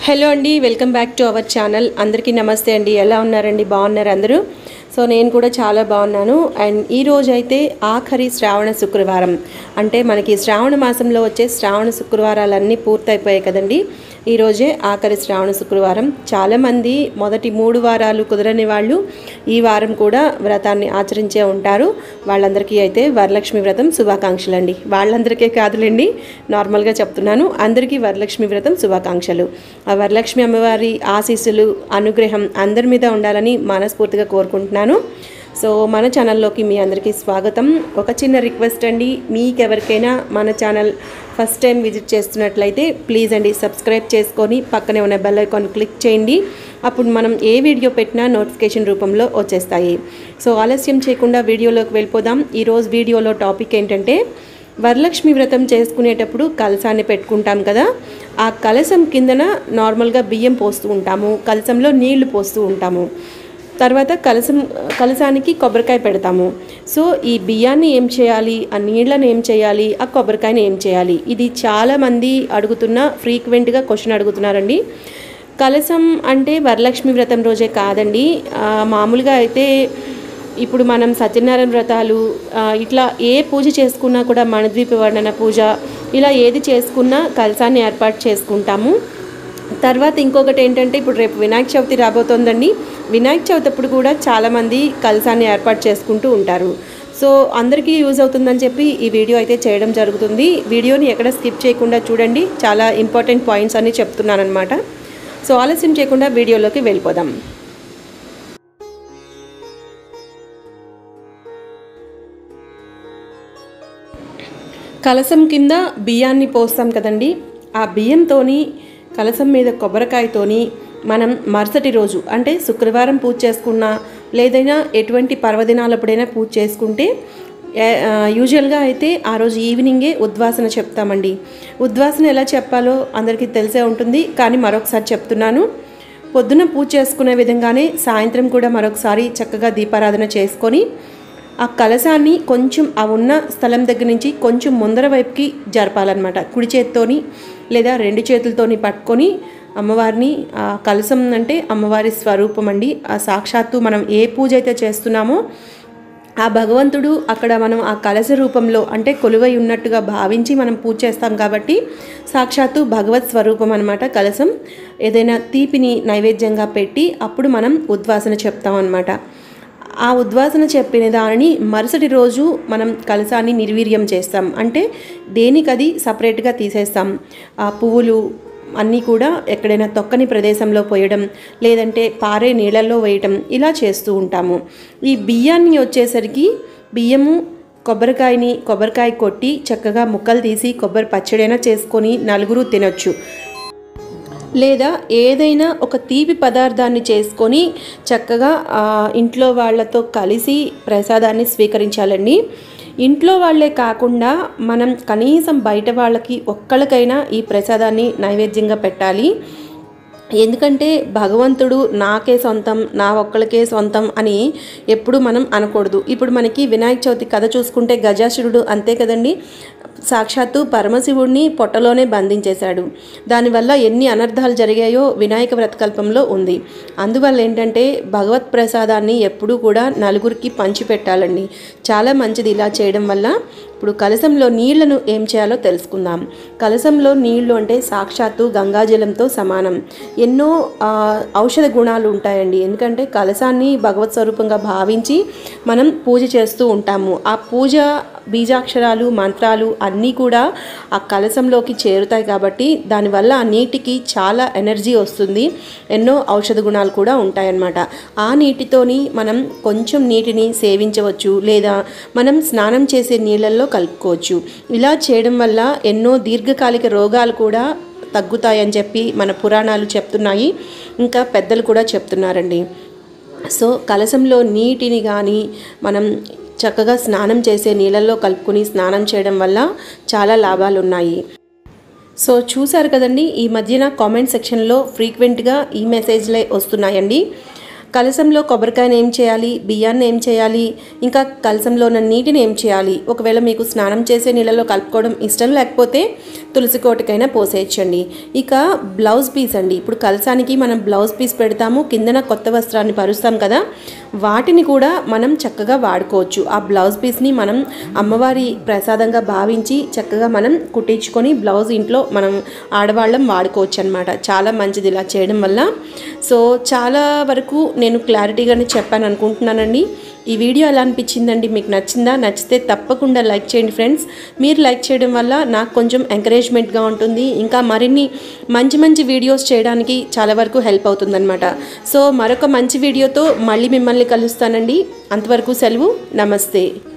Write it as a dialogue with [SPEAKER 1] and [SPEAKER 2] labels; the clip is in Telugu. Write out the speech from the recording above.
[SPEAKER 1] హలో అండి welcome back to our channel అందరికీ నమస్తే అండి ఎలా ఉన్నారండి బాగున్నారు అందరూ సో నేను కూడా చాలా బాగున్నాను అండ్ ఈ రోజు అయితే ఆఖరి శ్రావణ శుక్రవారం అంటే మనకి శ్రావణ మాసంలో వచ్చే శ్రావణ శుక్రవారాలన్నీ పూర్తయిపోయాయి కదండి ఈ రోజే ఆఖరి శ్రావణ శుక్రవారం చాలామంది మొదటి మూడు వారాలు కుదరని వాళ్ళు ఈ వారం కూడా వ్రతాన్ని ఆచరించే ఉంటారు వాళ్ళందరికీ అయితే వరలక్ష్మి వ్రతం శుభాకాంక్షలు అండి వాళ్ళందరికీ కాదులేండి నార్మల్గా చెప్తున్నాను అందరికీ వరలక్ష్మి వ్రతం శుభాకాంక్షలు ఆ వరలక్ష్మి అమ్మవారి ఆశీస్సులు అనుగ్రహం అందరి మీద ఉండాలని మనస్ఫూర్తిగా కోరుకుంటున్నాను సో మన ఛానల్లోకి మీ అందరికీ స్వాగతం ఒక చిన్న రిక్వెస్ట్ అండి మీకెవరికైనా మన ఛానల్ ఫస్ట్ టైం విజిట్ చేస్తున్నట్లయితే ప్లీజ్ అండి సబ్స్క్రైబ్ చేసుకొని పక్కనే ఉన్న బెల్ ఐకాన్ క్లిక్ చేయండి అప్పుడు మనం ఏ వీడియో పెట్టినా నోటిఫికేషన్ రూపంలో వచ్చేస్తాయి సో ఆలస్యం చేయకుండా వీడియోలోకి వెళ్ళిపోదాం ఈరోజు వీడియోలో టాపిక్ ఏంటంటే వరలక్ష్మి వ్రతం చేసుకునేటప్పుడు కలసాన్ని పెట్టుకుంటాం కదా ఆ కలసం కిందన నార్మల్గా బియ్యం పోస్తూ ఉంటాము కలసంలో నీళ్లు పోస్తూ ఉంటాము తర్వాత కలసం కలసానికి కొబ్బరికాయ పెడతాము సో ఈ బియ్యాన్ని ఏం చేయాలి ఆ నీళ్ళని ఏం చేయాలి ఆ కొబ్బరికాయని ఏం చేయాలి ఇది చాలామంది అడుగుతున్న ఫ్రీక్వెంట్గా క్వశ్చన్ అడుగుతున్నారండి కలసం అంటే వరలక్ష్మి వ్రతం రోజే కాదండి ఆ, మామూలుగా అయితే ఇప్పుడు మనం సత్యనారాయణ వ్రతాలు ఆ, ఇట్లా ఏ పూజ చేసుకున్నా కూడా మణద్వీప వర్ణన పూజ ఇలా ఏది చేసుకున్నా కలసాన్ని ఏర్పాటు చేసుకుంటాము తర్వాత ఇంకొకటి ఏంటంటే ఇప్పుడు రేపు వినాయక చవితి రాబోతోందండి వినాయక చవితి అప్పుడు కూడా చాలామంది కలసాన్ని ఏర్పాటు చేసుకుంటూ ఉంటారు సో అందరికీ యూజ్ అవుతుందని చెప్పి ఈ వీడియో అయితే చేయడం జరుగుతుంది వీడియోని ఎక్కడ స్కిప్ చేయకుండా చూడండి చాలా ఇంపార్టెంట్ పాయింట్స్ అన్ని చెప్తున్నాను అనమాట సో ఆలస్యం చేయకుండా వీడియోలోకి వెళ్ళిపోదాం కలసం కింద బియ్యాన్ని పోస్తాం కదండి ఆ బియ్యంతోని కలసం మీద కొబ్బరికాయతోని మనం మరుసటి రోజు అంటే శుక్రవారం పూజ చేసుకున్నా లేదైనా ఎటువంటి పర్వదినాలప్పుడైనా పూజ చేసుకుంటే ఏ- ఆ, యూజువల్గా అయితే ఆ రోజు ఈవినింగే ఉద్వాసన చెప్తామండి ఉద్వాసన ఎలా చెప్పాలో అందరికీ తెలిసే ఉంటుంది కానీ మరొకసారి చెప్తున్నాను పొద్దున పూజ చేసుకునే విధంగానే సాయంత్రం కూడా మరొకసారి చక్కగా దీపారాధన చేసుకొని ఆ కలశాన్ని కొంచెం ఆ ఉన్న స్థలం దగ్గర నుంచి కొంచెం ముందర వైపుకి జరపాలన్నమాట కుడి చేతితోని లేదా రెండు చేతులతోని పట్టుకొని అమ్మవారిని ఆ కలశం అంటే అమ్మవారి స్వరూపం అండి ఆ సాక్షాత్తు మనం ఏ పూజ అయితే చేస్తున్నామో ఆ భగవంతుడు అక్కడ మనం ఆ కలశ రూపంలో అంటే కొలువై ఉన్నట్టుగా భావించి మనం పూజ చేస్తాం కాబట్టి సాక్షాత్తు భగవత్ స్వరూపం అనమాట కలశం ఏదైనా తీపిని నైవేద్యంగా పెట్టి అప్పుడు మనం ఉద్వాసన చెప్తాం అనమాట ఆ ఉద్వాసన చెప్పిన దానిని మరుసటి రోజు మనం కలశాన్ని నిర్వీర్యం చేస్తాం అంటే దేనికది సపరేట్గా తీసేస్తాం ఆ పువ్వులు అన్నీ కూడా ఎక్కడైనా తొక్కని ప్రదేశంలో పోయడం లేదంటే పారే నీళ్ళల్లో వేయటం ఇలా చేస్తూ ఉంటాము ఈ బియ్యాన్ని వచ్చేసరికి బియ్యము కొబ్బరికాయని కొబ్బరికాయ కొట్టి చక్కగా ముక్కలు తీసి కొబ్బరి పచ్చడైనా చేసుకొని నలుగురు తినొచ్చు లేదా ఏదైనా ఒక తీపి పదార్థాన్ని చేసుకొని చక్కగా ఆ, ఇంట్లో వాళ్ళతో కలిసి ప్రసాదాన్ని స్వీకరించాలండి ఇంట్లో వాళ్ళే కాకుండా మనం కనీసం బయట వాళ్ళకి ఒక్కళ్ళకైనా ఈ ప్రసాదాన్ని నైవేద్యంగా పెట్టాలి ఎందుకంటే భగవంతుడు నాకే సొంతం నా ఒక్కళ్ళకే సొంతం అని ఎప్పుడు మనం అనకూడదు ఇప్పుడు మనకి వినాయక చవితి కథ చూసుకుంటే గజాసురుడు అంతే కదండి సాక్షాత్తు పరమశివుడిని పొట్టలోనే బంధించేశాడు దానివల్ల ఎన్ని అనర్థాలు జరిగాయో వినాయక వ్రతకల్పంలో ఉంది అందువల్ల ఏంటంటే భగవత్ ప్రసాదాన్ని ఎప్పుడూ కూడా నలుగురికి పంచిపెట్టాలండి చాలా మంచిది ఇలా చేయడం వల్ల ఇప్పుడు కలశంలో నీళ్లను ఏం చేయాలో తెలుసుకుందాం కలశంలో నీళ్లు అంటే సాక్షాత్తు గంగాజలంతో సమానం ఎన్నో ఆ, ఔషధ గుణాలు ఉంటాయండి ఎందుకంటే కలశాన్ని భగవత్ స్వరూపంగా భావించి మనం పూజ చేస్తూ ఉంటాము ఆ పూజ బీజాక్షరాలు మంత్రాలు అన్నీ కూడా ఆ కలశంలోకి చేరుతాయి కాబట్టి దానివల్ల ఆ నీటికి చాలా ఎనర్జీ వస్తుంది ఎన్నో ఔషధ గుణాలు కూడా ఉంటాయన్నమాట ఆ నీటితోని మనం కొంచెం నీటిని సేవించవచ్చు లేదా మనం స్నానం చేసే నీళ్ళల్లో కలుపుకోవచ్చు ఇలా చేయడం వల్ల ఎన్నో దీర్ఘకాలిక రోగాలు కూడా తగ్గుతాయని చెప్పి మన పురాణాలు చెప్తున్నాయి ఇంకా పెద్దలు కూడా చెప్తున్నారండి సో కలశంలో నీటిని కానీ మనం చక్కగా స్నానం చేసే నీళ్ళల్లో కలుపుకొని స్నానం చేయడం వల్ల చాలా లాభాలు ఉన్నాయి సో చూసారు కదండి ఈ మధ్యన కామెంట్ సెక్షన్లో ఫ్రీక్వెంట్గా ఈ మెసేజ్లే వస్తున్నాయండి కలసంలో కొబ్బరికాయని ఏం చేయాలి బియ్యాన్ని ఏం చేయాలి ఇంకా కలసంలో ఉన్న నీటిని ఏం చేయాలి ఒకవేళ మీకు స్నానం చేసే నీళ్ళలో కలుపుకోవడం ఇష్టం లేకపోతే తులసి కోటకైనా పోసేయచ్చండి ఇక బ్లౌజ్ పీస్ అండి ఇప్పుడు కలసానికి మనం బ్లౌజ్ పీస్ పెడతాము కిందన కొత్త వస్త్రాన్ని పరుస్తాం కదా వాటిని కూడా మనం చక్కగా వాడుకోవచ్చు ఆ బ్లౌజ్ పీస్ని మనం అమ్మవారి ప్రసాదంగా భావించి చక్కగా మనం కుట్టించుకొని బ్లౌజ్ ఇంట్లో మనం ఆడవాళ్ళం వాడుకోవచ్చు అనమాట చాలా మంచిది ఇలా చేయడం వల్ల సో చాలా వరకు నేను క్లారిటీగానే చెప్పాను అనుకుంటున్నానండి ఈ వీడియో ఎలా అనిపించిందండి మీకు నచ్చిందా నచ్చితే తప్పకుండా లైక్ చేయండి ఫ్రెండ్స్ మీరు లైక్ చేయడం వల్ల నాకు కొంచెం ఎంకరేజ్మెంట్గా ఉంటుంది ఇంకా మరిన్ని మంచి మంచి వీడియోస్ చేయడానికి చాలా వరకు హెల్ప్ అవుతుందన్నమాట సో మరొక మంచి వీడియోతో మళ్ళీ మిమ్మల్ని కలుస్తానండి అంతవరకు సెలవు నమస్తే